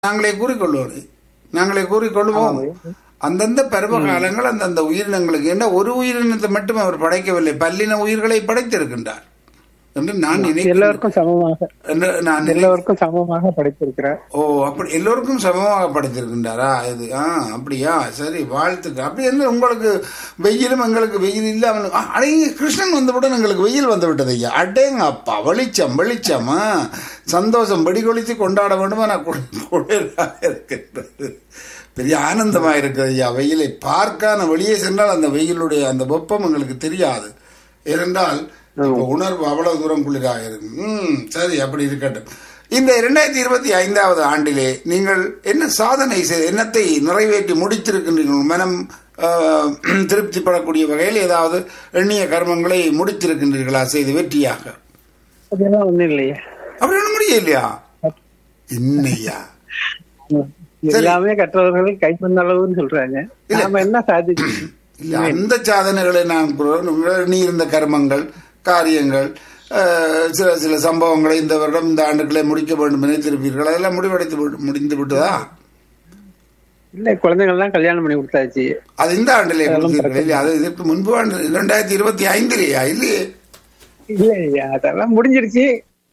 நாங்களே கூறிக்கொள்வோம் நாங்களே கூறிக்கொள்வோம் அந்தந்த பருவ காலங்கள் அந்தந்த உயிரினங்களுக்கு என்ன ஒரு உயிரினத்தை மட்டும் அவர் படைக்கவில்லை பல்லின உயிர்களை படைத்திருக்கின்றார் என்று நான் நினைக்கிறேன் எல்லோருக்கும் சமமாக என்று நான் நினை- எல்லோருக்கும் சமமாக படைத்திருக்கிறார் ஓ அப்படி எல்லோருக்கும் சமமாக படைத்திருக்கின்றாரா இது ஆ அப்படியா சரி வாழ்த்துக்கு அப்படி என்ன உங்களுக்கு வெயிலும் எங்களுக்கு வெயில் இல்லாமல் ஆ, அடே கிருஷ்ணன் வந்தவுடன் எங்களுக்கு வெயில் வந்து விட்டது ஐயா அடேங்க அப்பா வெளிச்சம் வெளிச்சம் ஆ. சந்தோஷம் வெடிகொளித்து கொண்டாட வேண்டுமா நான் கு- குளிராக இருக்கின்றது பெரிய ஆனந்தமா இருக்குது ஐயா வெயிலை பார்க்கான வெளியே சென்றால் அந்த வெயிலுடைய அந்த வெப்பம் எங்களுக்கு தெரியாது ஏனென்றால் இப்ப உணர்வு அவ்வளவு தூரம் குளிராக இருக்கு ம் சரி அப்படி இருக்கட்டும் இந்த இரண்டாயிரத்தி இருபத்தி ஐந்தாவது ஆண்டிலே நீங்கள் என்ன சாதனை செய்து என்னத்தை நிறைவேற்றி முடித்திருக்கின்றீர்கள் மனம் ஆஹ், திருப்திப்படக்கூடிய வகையில் ஏதாவது எண்ணிய கர்மங்களை முடித்திருக்கின்றீர்களா செய்து வெற்றியாக அதெல்லாம் ஒண்ணும் இல்லையே அப்படி ஒண்ணு முடியலையா என்னையா எல்லாமே கற்றவர்கள் கைப்பந்த அளவுன்னு சொல்றாங்க நாம என்ன சாதிச்சு இல்ல அந்த சாதனைகளை நான் கூறுவேன். நீ இருந்த கர்மங்கள் காரியங்கள் ஆஹ், சில சில சம்பவங்களை இந்த வருடம் இந்த ஆண்டுகளை முடிக்க வேண்டும் நினைத்திருப்பீர்கள் அதெல்லாம் முடிவடைத்து விட்டு- முடிந்து விட்டதா இல்ல குழந்தைகள் எல்லாம் கல்யாணம் பண்ணி கொடுத்தாச்சு அது இந்த ஆண்டிலே கொடுத்தீர்கள் இல்லையா அது இதற்கு முன்பு ஆண்டு இரண்டாயிரத்தி இருபத்தி ஐந்துலையா இல்லையே இல்லையா அதெல்லாம் முடிஞ்சிருச்சு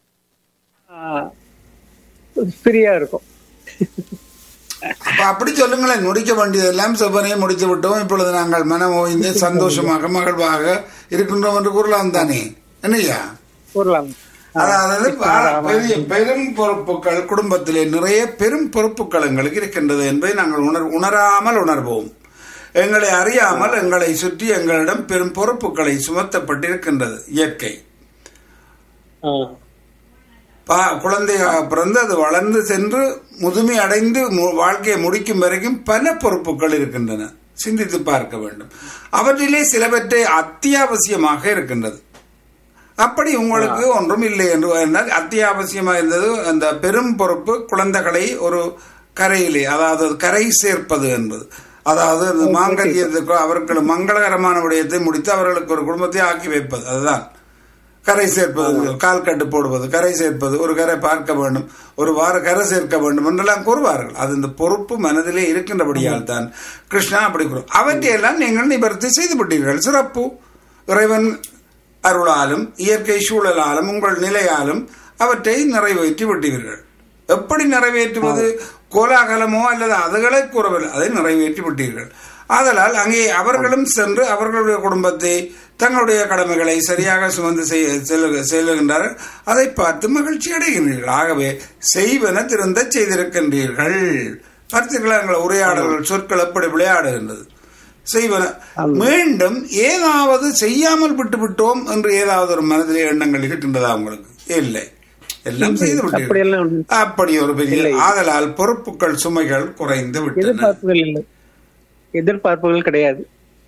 ஃப்ரீயா இருக்கும் அப்ப அப்படி சொல்லுங்களேன் முடிக்க வேண்டியதெல்லாம் செவ்வனையை முடித்து விட்டோம் இப்பொழுது நாங்கள் மனம் ஓய்ந்து சந்தோஷமாக மகிழ்வாக இருக்கின்றோம் என்று கூறலாம் தானே என்னையா கூறலாம் அதாவது ப- பெரிய பெரும் பொறுப்புகள் குடும்பத்திலே நிறைய பெரும் பொறுப்புகள் எங்களுக்கு இருக்கின்றது என்பதை நாங்கள் உணர் உணராமல் உணர்வோம் எங்களை அறியாமல் எங்களை சுற்றி எங்களிடம் பெரும் பொறுப்புகளை சுமத்தப்பட்டிருக்கின்றது இயற்கை ஆ. பா- குழந்தையாக பிறந்து அது வளர்ந்து சென்று முதுமை அடைந்து மு- வாழ்க்கையை முடிக்கும் வரைக்கும் பல பொறுப்புகள் இருக்கின்றன சிந்தித்து பார்க்க வேண்டும் அவற்றிலே சிலவற்றை அத்தியாவசியமாக இருக்கின்றது அப்படி உங்களுக்கு ஒன்றும் இல்லை என்று என்றால் அத்தியாவசியமாக இருந்தது அந்த பெரும் பொறுப்பு குழந்தைகளை ஒரு கரையிலே அதாவது கரை சேர்ப்பது என்பது அதாவது அந்த மாங்கல்யத்துக்கு அவர்கள் மங்களகரமான விடயத்தை முடித்து அவர்களுக்கு ஒரு குடும்பத்தை ஆக்கி வைப்பது அதுதான் கரை சேர்ப்பது கால் கட்டு போடுவது கரை சேர்ப்பது ஒரு கரை பார்க்க வேண்டும் ஒரு வார கரை சேர்க்க வேண்டும் என்றெல்லாம் கூறுவார்கள் அது இந்த பொறுப்பு மனதிலே இருக்கின்றபடியால் தான் கிருஷ்ணா அப்படி கூறு அவற்றையெல்லாம் நீங்கள் நிவர்த்தி செய்து விட்டீர்கள் சிறப்பு இறைவன் அருளாலும் இயற்கை சூழலாலும் உங்கள் நிலையாலும் அவற்றை நிறைவேற்றி விட்டீர்கள் எப்படி நிறைவேற்றுவது கோலாகலமோ அல்லது அதுகளை கூறவில்லை அதை நிறைவேற்றி விட்டீர்கள் ஆதலால் அங்கே அவர்களும் சென்று அவர்களுடைய குடும்பத்தை தங்களுடைய கடமைகளை சரியாக சுமந்து செய்ய செல்லு- செல்லுகின்றார்கள் அதை பார்த்து மகிழ்ச்சி அடைகின்றீர்கள் ஆகவே செய்வன திருந்த செய்திருக்கின்றீர்கள் பார்த்தீர்களா எங்கள் உரையாடல்கள் சொற்கள் எப்படி விளையாடுகின்றது செய்வன மீண்டும் ஏதாவது செய்யாமல் விட்டு விட்டோம் என்று ஏதாவது ஒரு மனதிலே எண்ணங்கள் இருக்கின்றதா உங்களுக்கு இல்லை எல்லாம் செய்து விட்டீர்கள் அப்படியெல்லாம் ஒண்ணும் அப்படி ஒரு பெரிய ஆதலால் பொறுப்புகள் சுமைகள் குறைந்து விட்டன எதிர்பார்ப்புகள் இல்லை எதிர்பார்ப்புகள் கிடையாது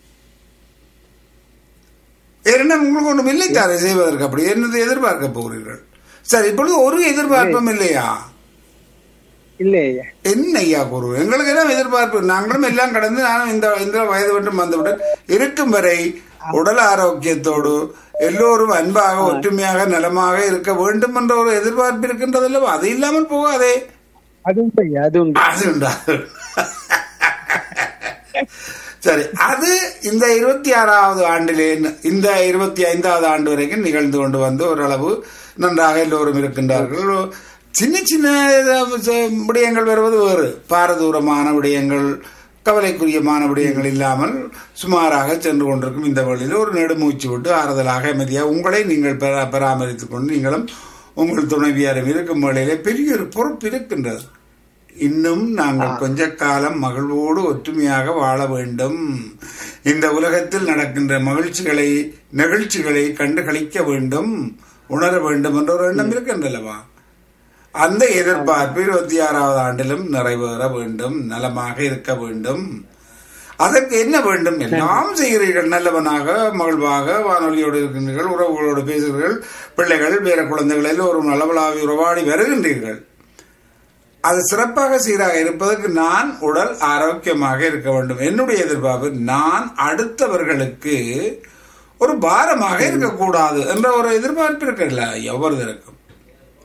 ஏன்னா உங்களுக்கு ஒன்றும் இல்லை தானே செய்வதற்கு அப்படி என்னது எதிர்பார்க்க போகிறீர்கள் சரி இப்பொழுது ஒரு எதிர்பார்ப்பும் இல்லையா இல்லையா என்ன ஐயா குரு எங்களுக்கு எல்லாம் எதிர்பார்ப்பு நாங்களும் எல்லாம் கடந்து நானும் இந்த இந்த வயது மட்டும் வந்துவிட்டேன் இருக்கும் வரை உடல் ஆரோக்கியத்தோடு எல்லோரும் அன்பாக ஒற்றுமையாக நலமாக இருக்க வேண்டும் என்ற ஒரு எதிர்பார்ப்பு இருக்கின்றது அல்லவா அது இல்லாமல் போகாதே அது உண்டு ஐயா அது உண்டு அது உண்டா? சரி அது இந்த இருபத்தி ஆறாவது ஆண்டிலே இந்த இருபத்தி ஐந்தாவது ஆண்டு வரைக்கும் நிகழ்ந்து கொண்டு வந்து ஓரளவு நன்றாக எல்லோரும் இருக்கின்றார்கள் சின்ன சின்ன ச- விடயங்கள் வருவது வேறு பாரதூரமான விடயங்கள் கவலைக்குரியமான விடயங்கள் இல்லாமல் சுமாராக சென்று கொண்டிருக்கும் இந்த வழியில் ஒரு நெடுமூச்சு விட்டு ஆறுதலாக அமைதியாக உங்களை நீங்கள் பரா- பராமரித்துக் கொண்டு நீங்களும் உங்கள் துணைவியாரும் இருக்கும் வேளையிலே பெரிய ஒரு பொறுப்பு இருக்கின்றது இன்னும் நாங்கள் கொஞ்ச காலம் மகிழ்வோடு ஒற்றுமையாக வாழ வேண்டும் இந்த உலகத்தில் நடக்கின்ற மகிழ்ச்சிகளை நிகழ்ச்சிகளை கண்டு களிக்க வேண்டும் உணர வேண்டும் என்ற ஒரு எண்ணம் இருக்கின்றல்லவா அந்த எதிர்பார்ப்பு இருபத்தி ஆறாவது ஆண்டிலும் நிறைவேற வேண்டும் நலமாக இருக்க வேண்டும் அதற்கு என்ன வேண்டும் எல்லாம் செய்கிறீர்கள் நல்லவனாக மகிழ்வாக வானொலியோடு இருக்கின்றீர்கள் உறவுகளோடு பேசுகிறீர்கள் பிள்ளைகள் வேற குழந்தைகள் எல்லோரும் நலவலாவி உறவாடி வருகின்றீர்கள் அது சிறப்பாக சீராக இருப்பதற்கு நான் உடல் ஆரோக்கியமாக இருக்க வேண்டும் என்னுடைய எதிர்பார்ப்பு நான் அடுத்தவர்களுக்கு ஒரு பாரமாக இருக்கக்கூடாது என்ற ஒரு எதிர்பார்ப்பு இருக்குல்ல ஒவ்வொருத்தருக்கும்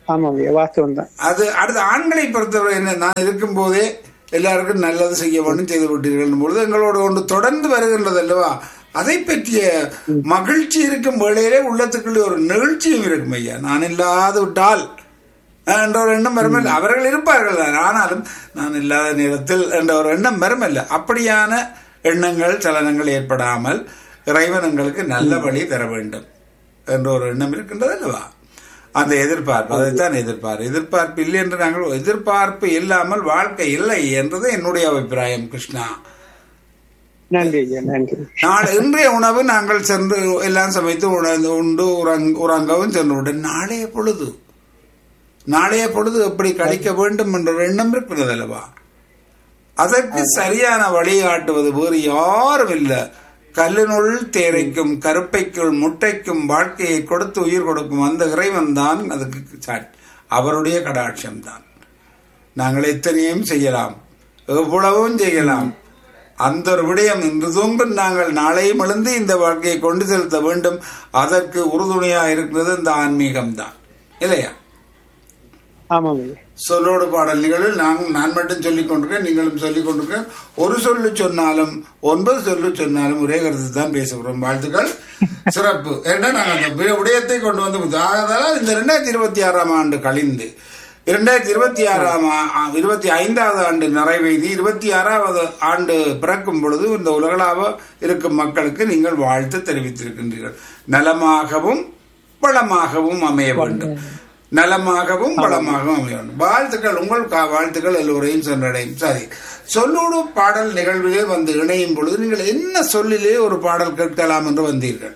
ஆமாம் ஐயா வாஸ்தவம் தான் அது அடுத்த ஆண்களை பொறுத்தவரை என்ன நான் இருக்கும் போதே எல்லாருக்கும் நல்லது செய்ய வேண்டும் செய்து விட்டீர்கள் பொழுது எங்களோடு ஒன்று தொடர்ந்து வருகின்றது அல்லவா அதை பற்றிய மகிழ்ச்சி இருக்கும் வேளையிலே உள்ளத்துக்குள்ளே ஒரு நெகிழ்ச்சியும் இருக்கும் ஐயா நான் இல்லாது விட்டால் என்ற ஒரு எண்ணம் வருமில்லை அவர்கள் இருப்பார்கள் தான் ஆனாலும் நான் இல்லாத நேரத்தில் என்ற ஒரு எண்ணம் வருமில்லை அப்படியான எண்ணங்கள் சலனங்கள் ஏற்படாமல் இறைவன் எங்களுக்கு நல்ல வழி தர வேண்டும் என்ற ஒரு எண்ணம் இருக்கின்றது அல்லவா அந்த எதிர்பார்ப்பு அதைத்தான் எதிர்பார்ப்பு எதிர்பார்ப்பு இல்லை என்று நாங்கள் எதிர்பார்ப்பு இல்லாமல் வாழ்க்கை இல்லை என்றது என்னுடைய அபிப்பிராயம் கிருஷ்ணா நன்றி ஐயா நன்றி நாளை இன்றைய உணவு நாங்கள் சென்று எல்லாம் சமைத்து உணர்ந்து உண்டு உறங் உறங்கவும் சென்று விட நாளைய பொழுது நாளைய பொழுது எப்படி கழிக்க வேண்டும் என்ற ஒரு எண்ணம் இருக்கிறது அல்லவா அதற்கு சரியான வழிகாட்டுவது வேறு யாரும் இல்லை கல்லினுள் தேரைக்கும் கருப்பைக்குள் முட்டைக்கும் வாழ்க்கையை கொடுத்து உயிர் கொடுக்கும் அந்த இறைவன் தான் அதுக்கு சாட்சி அவருடைய கடாட்சம் தான் நாங்கள் எத்தனையும் செய்யலாம் எவ்வளவும் செய்யலாம் அந்த ஒரு விடயம் இன்று தூங்கும் நாங்கள் நாளையும் எழுந்து இந்த வாழ்க்கையை கொண்டு செலுத்த வேண்டும் அதற்கு உறுதுணையாக இருக்கிறது இந்த ஆன்மீகம் தான் இல்லையா ஆமாம் ஐயா சொல்லோடு பாடல் நிகழ்வில் நான் நான் மட்டும் சொல்லிக் கொண்டிருக்கேன் நீங்களும் சொல்லிக் கொண்டிருக்கேன் ஒரு சொல்லு சொன்னாலும் ஒன்பது சொல்லு சொன்னாலும் ஒரே கருத்து தான் பேசுகிறோம் வாழ்த்துக்கள் சிறப்பு ஏன்னா நாங்கள் அந்த வி- விடயத்தை கொண்டு வந்து முத்து- ஆதலால் இந்த ரெண்டாயிரத்தி இருபத்தி ஆறாம் ஆண்டு கழிந்து இரண்டாயிரத்தி இருபத்தி ஆறாம் ஆ- ஆ- இருபத்தி ஐந்தாவது ஆண்டு நிறைவேறி இருபத்தி ஆறாவது ஆண்டு பிறக்கும் பொழுது இந்த உலகளாவ இருக்கும் மக்களுக்கு நீங்கள் வாழ்த்து தெரிவித்திருக்கின்றீர்கள் நலமாகவும் வளமாகவும் அமைய வேண்டும் நலமாகவும் வளமாகவும் அமைய வேண்டும் வாழ்த்துக்கள் உங்கள் கா- வாழ்த்துக்கள் எல்லோரையும் சென்றடையும் சரி சொல்லோடு பாடல் நிகழ்விலே வந்து இணையும் பொழுது நீங்கள் என்ன சொல்லிலே ஒரு பாடல் கேட்கலாம் என்று வந்தீர்கள்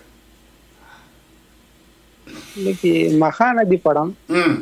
இன்னைக்கு மகாநதி படம் ம்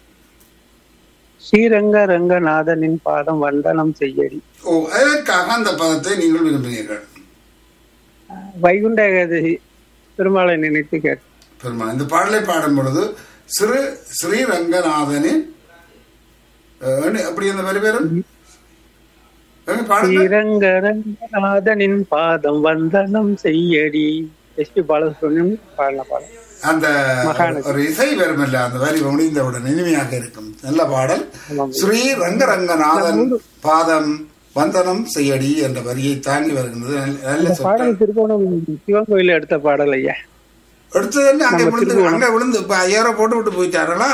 ஸ்ரீரங்க ரங்கநாதனின் பாதம் வந்தனம் செய்யடி ஓ அதற்காக அந்த பதத்தை நீங்கள் விரும்பினீர்கள் வைகுண்ட ஏகாதசி பெருமாளை நினைத்து கேட்டு பெருமாள் இந்த பாடலை பாடும் பொழுது சிறு ஸ்ரீரங்கநாதனின் அஹ், என்ன- அப்படி அந்த வரி பேரும் எங்க பாடுங்க ஸ்ரீரங்க ரங்கநாதனின் பாதம் வந்தனம் செய்யடி எஸ்பி பாலசுப்ரமணியம் பாடின பாடம் அந்த மகாநதி. ஒரு இசை வருமல்ல அந்த வரி முடிந்தவுடன் இனிமையாக இருக்கும் நல்ல பாடல் ஆமாம். ஸ்ரீ ரங்கரங்கநாதன் பாதம் வந்தனம் செய்யடி என்ற வரியை தாங்கி வருகின்றது நல்ல- நல்ல இந்த சொற்கள் பாடல் திருக்கோணம் சிவன் கோயில எடுத்த பாடல் ஐயா அடுத்தது என்ன அங்க நம்ம விழுந்து திருவோணம். அங்க விழுந்து இப்ப ஐயாயிரம் போட்டு விட்டு போயிட்டாரா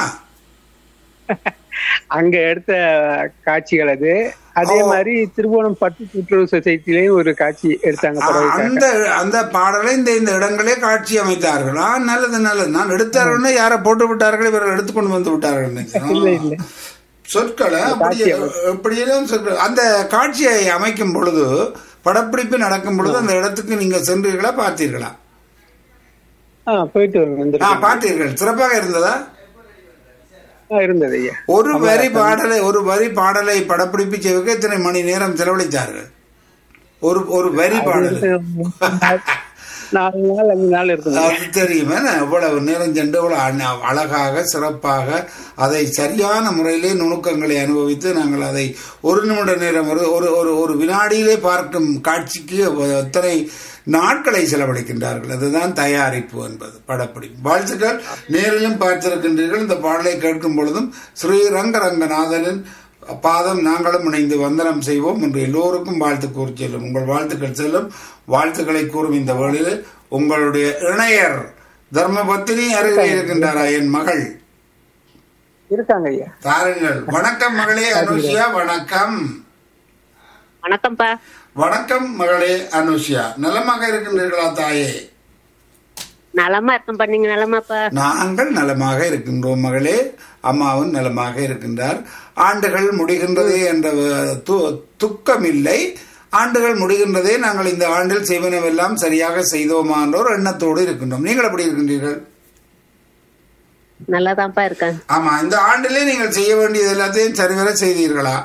அங்க எடுத்த காட்சிகள் அது அதே ஓ. மாதிரி திருவோணம் பட்டு கூட்டுறவு சொசைட்டிலையும் ஒரு காட்சி எடுத்தாங்க பறவைக்காக அந்த அந்த பாடலை இந்த இந்த இடங்களே காட்சி அமைத்தார்கள் ஆ, நல்லது நல்லது நான் எடுத்தார்கள் யாரை போட்டு விட்டார்கள் இவர்கள் எடுத்துக்கொண்டு வந்து விட்டார்கள் இல்ல நினைக்கிறேன். இல்ல சொற்களை அப்படியே எப்படியெல்லாம் சொற்கள் அந்த காட்சியை அமைக்கும் பொழுது படப்பிடிப்பு நடக்கும் பொழுது அந்த இடத்துக்கு நீங்க சென்றீர்களா பார்த்தீர்களா ஆ போயிட்டு ஆ வந்திருக்கேன் பார்த்தீர்கள் சிறப்பாக இருந்ததா ஆ, இருந்தது ஐயா ஒரு வரி பாடலை ஒரு வரி பாடலை படப்பிடிப்பு செய்வதற்கு எத்தனை மணி நேரம் செலவழித்தார்கள் ஒரு ஒரு வரி பாடல் நாலு நாள் அஞ்சு நாள் இருக்குது அது தெரியுமே எவ்வளவு நேரம் சென்று எவ்வளவு அழ- அழகாக சிறப்பாக அதை சரியான முறையிலே நுணுக்கங்களை அனுபவித்து நாங்கள் அதை ஒரு நிமிட நேரம் ஒரு ஒரு ஒரு ஒரு வினாடியிலே பார்க்கும் காட்சிக்கு எத்தனை நாட்களை செலவழிக்கின்றார்கள் அதுதான் தயாரிப்பு என்பது படப்பிடிப்பு வாழ்த்துக்கள் நேரிலும் பார்த்திருக்கின்றீர்கள் இந்த பாடலை கேட்கும் பொழுதும் ஸ்ரீரங்க ரங்கநாதனின் பாதம் நாங்களும் இணைந்து வந்தனம் செய்வோம் என்று எல்லோருக்கும் வாழ்த்து கூறி செல்லும் உங்கள் வாழ்த்துக்கள் செல்லும் வாழ்த்துக்களை கூறும் இந்த வேளையில் உங்களுடைய இணையர் தர்மபத்தினி அருகே இருக்கின்றாரா என் மகள் இருக்காங்க ஐயா தாருங்கள் வணக்கம் மகளே அனுஷியா வணக்கம் வணக்கம்ப்பா வணக்கம் மகளே அனுஷியா நலமாக இருக்கின்றீர்களா தாயே நலமா இருக்கேன்ப்பா நீங்க நலமாப்பா நாங்கள் நலமாக இருக்கின்றோம் மகளே அம்மாவும் நலமாக இருக்கின்றார் ஆண்டுகள் முடிகின்றது என்ற அஹ், து- துக்கம் இல்லை ஆண்டுகள் முடிகின்றதே நாங்கள் இந்த ஆண்டில் செய்வனவெல்லாம் சரியாக செய்தோமா என்ற ஒரு எண்ணத்தோடு இருக்கின்றோம் நீங்கள் எப்படி இருக்கின்றீர்கள் நல்லாதான்ப்பா இருக்கேன் ஆமா இந்த ஆண்டிலே நீங்கள் செய்ய வேண்டியது எல்லாத்தையும் சரிவர செய்தீர்களா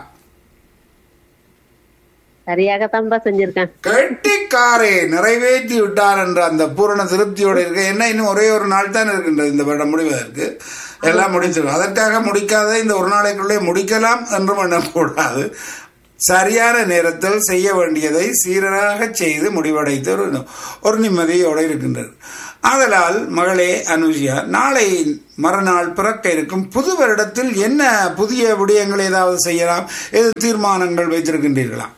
சரியாகத்தான்ப்பா செஞ்சிருக்கேன் கெட்டிக்காரே நிறைவேற்றி விட்டார் என்ற அந்த பூரண திருப்தியோடு இருக்க என்ன இன்னும் ஒரே ஒரு நாள் தான் இருக்கின்றது இந்த வருடம் முடிவதற்கு எல்லாம் முடிச்சிடும் அதற்காக முடிக்காத இந்த ஒரு நாளைக்குள்ளே முடிக்கலாம் என்றும் எண்ணக்கூடாது சரியான நேரத்தில் செய்ய வேண்டியதை சீராக செய்து முடிவடைத்து ஒரு ஒரு நிம்மதியோடு இருக்கின்றது ஆதலால் மகளே அனுஜியா நாளை மறுநாள் பிறக்க இருக்கும் புது வருடத்தில் என்ன புதிய விடயங்கள் ஏதாவது செய்யலாம் எது தீர்மானங்கள் வைத்திருக்கின்றீர்களா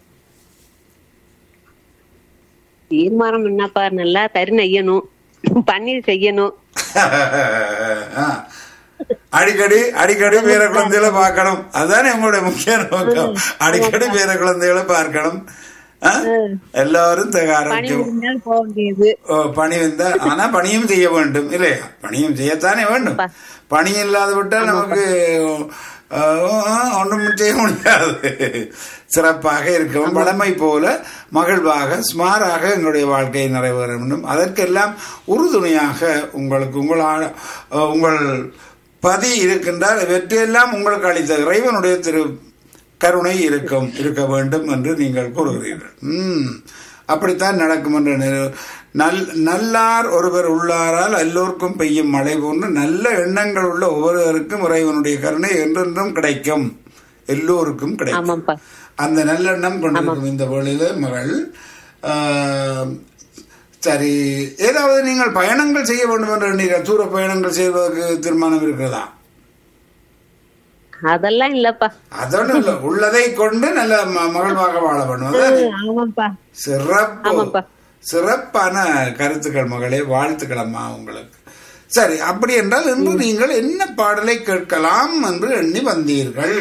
தீர்மானம் என்னப்பா நல்லா தறி நெய்யணும் பன்னீர் செய்யணும் ஆ. அடிக்கடி அடிக்கடி பேர குழந்தைகளை பார்க்கணும் அதுதானே உங்களுடைய முக்கிய நோக்கம் அடிக்கடி பேர குழந்தைகளை பார்க்கணும் ஆ? எல்லாரும் தக பணி ஆரோக்கியம் முடிஞ்சாலும் போக வேண்டியது ஓ, பணி வந்தா ஆனா பணியும் செய்ய வேண்டும் இல்லையா பணியும் செய்யத்தானே வேண்டும் பா. பணி இல்லாத விட்டால் நமக்கு அஹ், ஒன்றும் செய்ய முடியாது சிறப்பாக இருக்கவும் பழமை போல மகிழ்வாக ஸ்மாராக எங்களுடைய வாழ்க்கையை நிறைவேற வேண்டும் அதற்கெல்லாம் உறுதுணையாக உங்களுக்கு உங்கள் ஆ- அஹ், உங்கள் பதி இருக்கின்றார் இவற்றையெல்லாம் உங்களுக்கு அளித்த இறைவனுடைய திரு கருணை இருக்கும் இருக்க வேண்டும் என்று நீங்கள் கூறுகிறீர்கள் ம் அப்படித்தான் நடக்கும் என்று நினை- நல் நல்லார் ஒருவர் உள்ளாரால் எல்லோருக்கும் பெய்யும் மழை போன்று நல்ல எண்ணங்கள் உள்ள ஒவ்வொருவருக்கும் இறைவனுடைய கருணை என்றென்றும் கிடைக்கும் எல்லோருக்கும் கிடைக்கும் ஆமாப்பா அந்த நல்லெண்ணம் கொண்டிருக்கும் இந்த வேளையில மகள் ஆஹ், சரி ஏதாவது நீங்கள் பயணங்கள் செய்ய வேண்டும் என்று எண்ணீர்கள் தூர பயணங்கள் செய்வதற்கு தீர்மானம் இருக்கிறதா அதெல்லாம் இல்லப்பா அதோடு இல்ல உள்ளதை கொண்டு நல்ல ம- மகிழ்வாக வாழ வேண்டும் அதான் ஆமாப்பா சிறப்பு ஆமாப்பா. சிறப்பான கருத்துக்கள் மகளே வாழ்த்துக்கள் அம்மா உங்களுக்கு சரி அப்படி என்றால் இன்று நீங்கள் என்ன பாடலை கேட்கலாம் என்று எண்ணி வந்தீர்கள்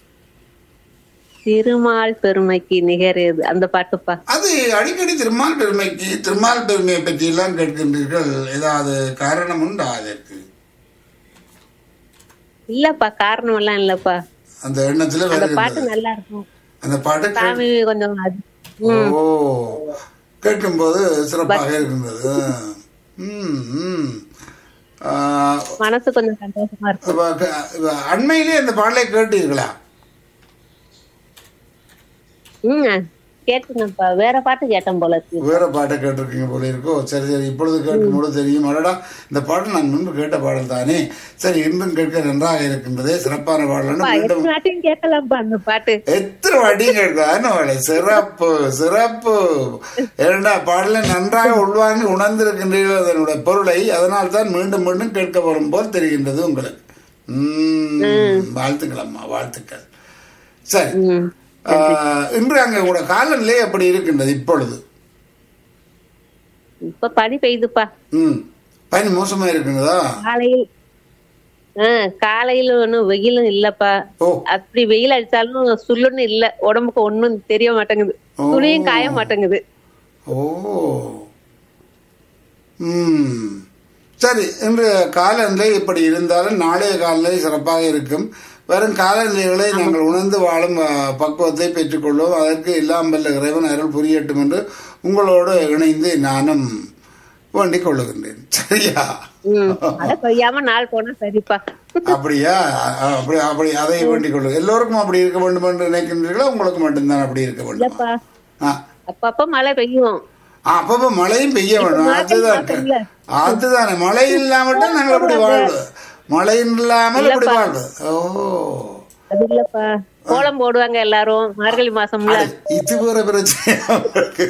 திருமால் பெருமைக்கு நிகரேது அந்த பாட்டுப்பா அது அடிக்கடி திருமால் பெருமைக்கு திருமால் பெருமையை பற்றி எல்லாம் கேட்கின்றீர்கள் ஏதாவது காரணம் உண்டா அதற்கு இல்லப்பா காரணம் எல்லாம் இல்லப்பா அந்த எண்ணத்துல அந்த பாட்டு வருகின்றது நல்லா இருக்கும் அந்த பாட்டு கே- சாமி கொஞ்சம் அது- ஓ கேட்கும்போது சிறப்பாக இருக்கின்றது ம், ம். ஆ, மனசு கொஞ்சம் சந்தோஷமா இருக்கும் அப்ப க- அப்ப அண்மையிலே அந்த பாடலை கேட்டீர்களா ம் கேட்டுனப்பா வேற பாட்டு கேட்டேன் போல இருக்கு வேற பாட்டை கேட்டிருக்கீங்க போல இருக்கோ சரி சரி இப்பொழுது கேட்கும்போது தெரியும் அடடா இந்த பாடல் நான் முன்பு கேட்ட பாடல் தானே சரி இன்றும் கேட்க நன்றாக இருக்கின்றதே சிறப்பான பாடல்னு மீண்டும் எத்தனை வாட்டியும் கேட்கலாம்ப்பா அந்த பாட்டு எத்தனை வாட்டியும் கேட்கலாம் சிறப்பு சிறப்பு இரண்டா பாடலை நன்றாக உள்வாங்கி உணர்ந்திருக்கின்றீர்கள் அதனுடைய பொருளை அதனால் தான் மீண்டும் மீண்டும் கேட்க வரும் போல் தெரிகின்றது உங்களுக்கு உம், வாழ்த்துக்கள் அம்மா வாழ்த்துக்கள் சரி ம் ஆஹ், இன்று அங்கே கூட காலநிலை அப்படி இருக்கின்றது இப்பொழுது இப்ப பனி பெய்யுதுப்பா ம் பனி மோசமா இருக்கின்றதா காலையில் ஆ, காலையில ஒண்ணும் வெயிலும் இல்லப்பா ஓ அப்படி வெயில் அடிச்சாலும் சுள்ளுன்னு இல்ல உடம்புக்கு ஒண்ணும் தெரிய மாட்டேங்குது ஓ. துணியும் காய மாட்டேங்குது ஓ ம் சரி இன்று காலநிலை இப்படி இருந்தாலும் நாளைய காலநிலை சிறப்பாக இருக்கும் வரும் காலநிலைகளை நாங்கள் உணர்ந்து வாழும் அஹ், பக்குவத்தை பெற்றுக்கொள்வோம் அதற்கு எல்லாம் வல்ல இறைவன் அருள் புரியட்டும் என்று உங்களோடு இணைந்து நானும் வேண்டிக் கொள்ளுகின்றேன் சரியா ம் மழை பெய்யாம நாள் போனா சரிப்பா அப்படியா அ- அப்படி அப்படி அதை வேண்டிக் கொள்ளுங்க எல்லோருக்கும் அப்படி இருக்க வேண்டும் என்று நினைக்கின்றீர்களா உங்களுக்கு மட்டும்தான் அப்படி இருக்க வேண்டும் இல்லப்பா ஆ அப்பப்ப மழை பெய்யும் அப்பப்ப மழையும் பெய்ய வேணும் மழை அதுதான் மாட்டோம்ல. அதுதானே மழை இல்லாமட்டும் நாங்கள் அப்படி வாழ்வு மழை இல்லாமல் அப்படி வாழ்வு ஓ அது இல்லப்பா கோலம் போடுவாங்க எல்லாரும் மார்கழி மாசம்ல இது வேற பிரச்சனை அவங்களுக்கு.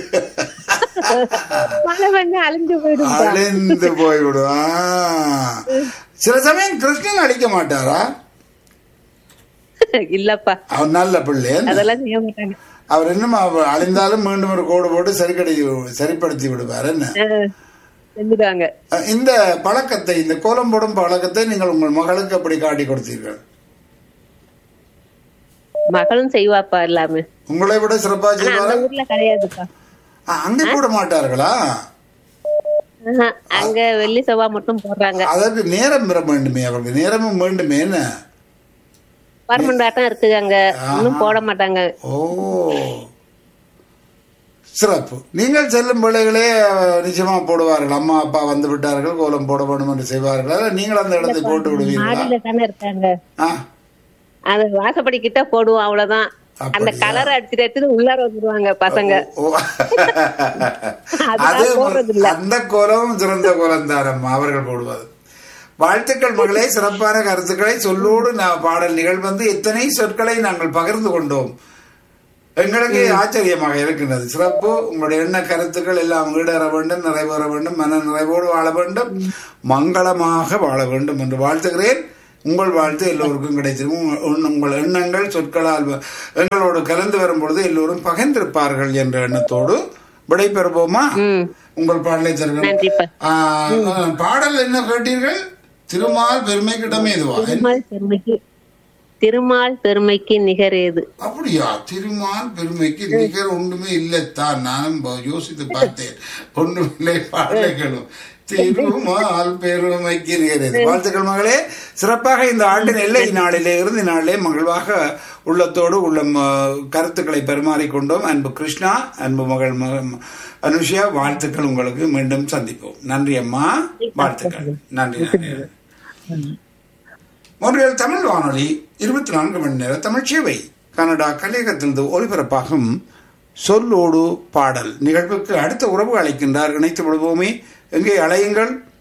மழை வந்து அழிஞ்சு போயிடும் அழிந்து போய்விடும் ஆ. சில சமயம் கிருஷ்ணன் அடிக்க மாட்டாரா இல்லப்பா அவர் நல்ல பிள்ளை அதெல்லாம் செய்ய மாட்டாங்க அவர் இன்னும் அவர் அழிந்தாலும் மீண்டும் ஒரு கோடு போட்டு சரிக்கடி சரிப்படுத்தி விடுவார் என்ன ஆ, செஞ்சுடுவாங்க அஹ் இந்த பழக்கத்தை இந்த கோலம் போடும் பழக்கத்தை நீங்கள் உங்கள் மகளுக்கு அப்படி காட்டி கொடுத்தீர்கள் மகளும் செய்வாப்பா எல்லாமே உங்களை விட சிறப்பா ஆனா அந்த செய்வாரா ஊர்ல கிடையாதுப்பா அஹ் அங்க கூட மாட்டார்களா ஆஹா, அங்க வெள்ளி செவ்வாய் மட்டும் போடுறாங்க அதற்கு நேரம் பெற வேண்டுமே அவருக்கு நேரமும் வேண்டுமே என்ன பர்மனண்ட் ஆட்டம் இருக்குது அங்க இன்னும் போட மாட்டாங்க ஓ சிறப்பு நீங்கள் செல்லும் பிள்ளைகளே அஹ், நிச்சயமா போடுவார்கள் அம்மா அப்பா வந்து விட்டார்கள் கோலம் போட வேண்டும் என்று செய்வார்கள் அல்ல நீங்கள் அந்த இடத்தை போட்டு விடுவீர்களா மாடியில தானே இருக்காங்க ஆ அது வாசப்படி கிட்ட போடுவோம் அவ்வளவுதான் அந்த அப்படியா? கலர் அடிச்சுட்டு எடுத்துட்டு உள்ளார வந்துருவாங்க பசங்க ஓ அதெல்லாம் அது போடுறது இல்ல. அந்த கோலம் சிறந்த கோலம் தானம்மா அவர்கள் போடுவது வாழ்த்துக்கள் மகளே சிறப்பான கருத்துக்களை சொல்லோடு நான் பாடல் நிகழ்வு வந்து எத்தனை சொற்களை நாங்கள் பகிர்ந்து கொண்டோம் எங்களுக்கு ஆச்சரியமாக இருக்கின்றது சிறப்பு உங்களுடைய எண்ண கருத்துக்கள் எல்லாம் ஈடேற வேண்டும் நிறைவேற வேண்டும் மன நிறைவோடு வாழ வேண்டும் மங்களமாக வாழ வேண்டும் என்று வாழ்த்துகிறேன் உங்கள் வாழ்த்து எல்லோருக்கும் கிடைத்திருக்கும் உங்க- உங்கள் எண்ணங்கள் சொற்களால் வ- எங்களோடு கலந்து வரும் பொழுது எல்லோரும் பகிர்ந்திருப்பார்கள் என்ற எண்ணத்தோடு விடைபெறுவோமா ம் உங்கள் பாடலை தருகிறோம் நன்றிப்பா ஆ, ஆ, பாடல் என்ன கேட்டீர்கள் திருமால் பெருமைக்கிடமே இதுவா திருமால் பெருமைக்கு திருமால் பெருமைக்கு நிகர் ஏது அப்படியா திருமால் பெருமைக்கு நிகர் ஒன்றுமே இல்லைத்தான் நானும் ப- யோசித்து பார்த்தேன் ஒன்றுமில்லை பாடல்களும் திருமால் பெருமைக்கு நிகர் வாழ்த்துக்கள் மகளே சிறப்பாக இந்த ஆண்டின் எல்லை நாளிலே இறுதி நாளிலே மகிழ்வாக உள்ளத்தோடு உள்ள ம- கருத்துக்களை பரிமாறிக்கொண்டோம் அன்பு கிருஷ்ணா அன்பு மகள் ம- அனுஷியா வாழ்த்துக்கள் உங்களுக்கு மீண்டும் சந்திப்போம் நன்றி அம்மா வாழ்த்துக்கள் நன்றி நன்றி மொன்றியல் தமிழ் வானொலி இருபத்தி நான்கு மணி நேர தமிழ் சேவை கனடா கலையகத்திலிருந்து ஒலிபரப்பாகும் சொல்லோடு பாடல் நிகழ்வுக்கு அடுத்த உறவு அழைக்கின்றார் இணைத்து விடுவோமே எங்கே அழையுங்கள்